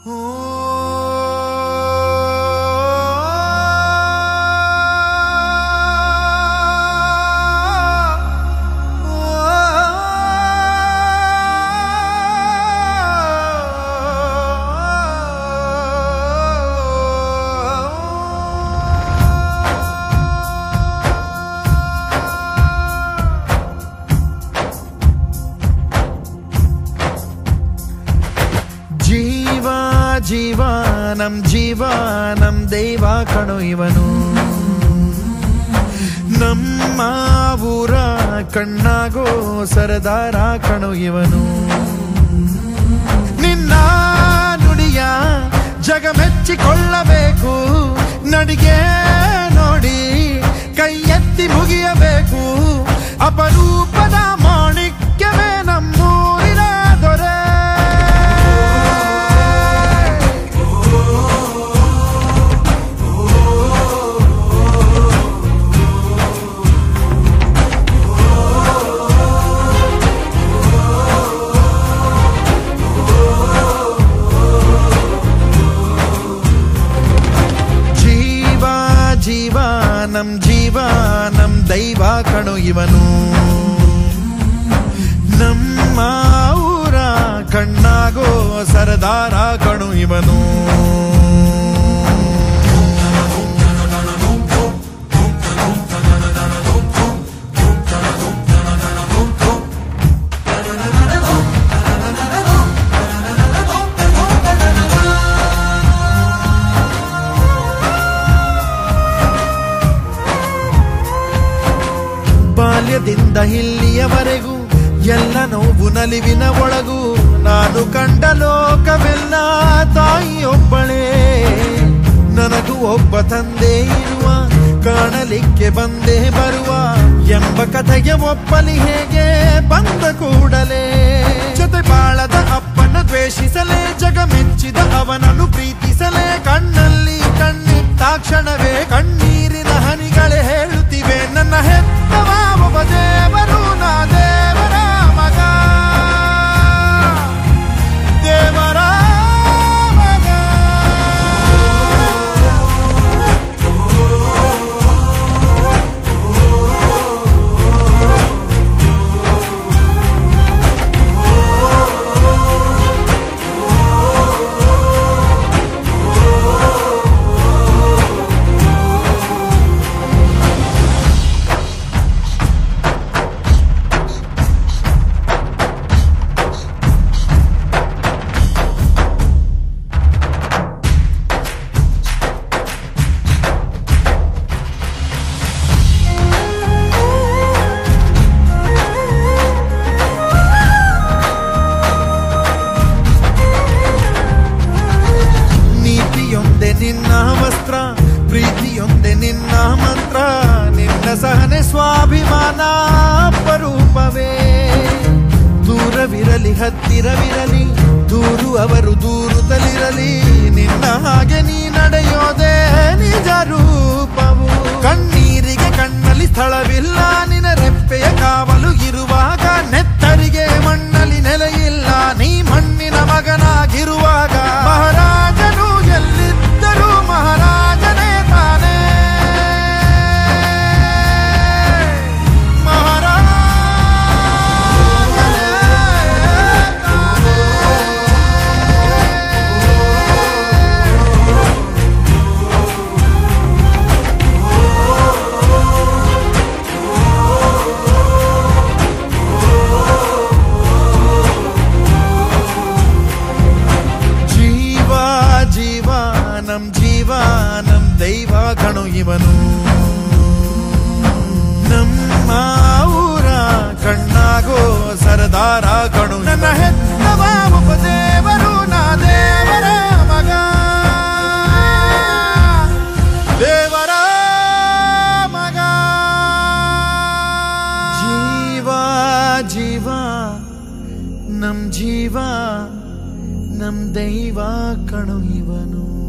ಜೀವ ಜೀವ ನಮ್ ಜೀವ ನಮ್ ದೈವ ಕಣು ಇವನು ನಮ್ಮ ಊರ ಕಣ್ಣಾಗೋ ಸರದಾರ ಕಣು ಇವನು ನಿನ್ನ ನುಡಿಯ ಜಗ ಮೆಚ್ಚಿಕೊಳ್ಳಬೇಕು ನಡಿಗೆ ನೋಡಿ ಕೈ ಎತ್ತಿ ಮುಗಿಯಬೇಕು ಅಪರೂಪದ ಮಾಣಿಕ್ಯವೇ ನಮ್ಮೂರಿನ ದೊರೆ ಜೀವ ಜೀವ ನಮ್ ಜೀವ ನಮ್ ದೈವ ಕಣು ಇವನು ನಮ್ಮ ಊರ ಕಣ್ಣಾಗೋ ಸರದಾರ ಕಣು ಇವನು ಬಾಲ್ಯದಿಂದ ಇಲ್ಲಿಯವರೆಗೂ ಎಲ್ಲ ನೋವು ನಲಿವಿನ ಒಳಗೂ ನಾನು ಕಂಡ ಲೋಕವೆಲ್ಲ ತಾಯಿಯೊಬ್ಬಳೇ ನನಗೂ ಒಬ್ಬ ತಂದೆ ಇರುವ ಕಾಣಲಿಕ್ಕೆ ಬಂದೇ ಬರುವ ಎಂಬ ಕಥೆಗೆ ಒಪ್ಪಲಿ ಹೇಗೆ ಬಂದ ಕೂಡಲೇ ಜೊತೆ ಬಾಳದ ಅಪ್ಪನ ದ್ವೇಷಿಸಲೇ ಜಗ ಮೆಚ್ಚಿದ ಅವನನ್ನು ಪ್ರೀತಿಸಲೇ ಕಣ್ಣಲ್ಲಿ ಕಣ್ಣಿಟ್ಟಾಕ್ಷಣವೇ ಕಣ್ಣೀರಿನ ಹನಿಗಳೇ ಹೇಳುತ್ತಿವೆ ನನ್ನ ಹೆತ್ತವ ಒಬ್ಬ ದೇವರು ನಾ ದೇವರ ಮಗ ದೇವರ ಮಗ ನೀತಿಯೊಂದೆ ನಿನ್ನ ವಸ್ತ್ರ ಪ್ರೀತಿಯೊಂದೆ ನಿನ್ನ ಮಂತ್ರ ನಿನ್ನ ಸಹನೆ ಸ್ವಾಭಿಮಾನ ಅಪರೂಪವೇ ದೂರವಿರಲಿ ಹತ್ತಿರವಿರಲಿ ದೂರು ಅವರು ದೂರುತ್ತಲಿರಲಿ ನಿನ್ನ ಹಾಗೆ ನೀ ನಡೆಯೋದೇ ನಿಜ ರೂಪವು ಕಣ್ಣೀರಿಗೆ ಕಣ್ಣಲ್ಲಿ ಸ್ಥಳವಿಲ್ಲ ನಿನ್ನ ರೆಪ್ಪೆಯ ಕಾವಲು ಇರುವಾಗ ನೆತ್ತರಿಗೆ ಮಣ್ಣಲ್ಲಿ ನೆಲೆಯಿಲ್ಲ ನೀ ಮಣ್ಣಿನ ಮಗನಾಗಿರುವಾಗ ಮಹಾರಾಜನು ಎಲ್ಲಿದ್ದರೂ ಮಹಾರಾಜನೇ ತಾನೇ ಮಹಾರಾಜನೇ ಜೀವ ಜೀವ ನಮ್ ಜೀವ ನಮ್ ದೈವ ಕಣು ಇವನು ನಮ್ಮ ಊರ ಕಣ್ಣಾಗೋ ಸರದಾರ ಕಣು ನನ್ನ ಹೆತ್ತವ ಒಬ್ಬ ದೇವರು ನಾ ದೇವರ ಮಗ ದೇವರ ಮಗ ಜೀವ ಜೀವ ನಮ್ ಜೀವ ನಮ್ ದೈವ ಕಣು ಇವನು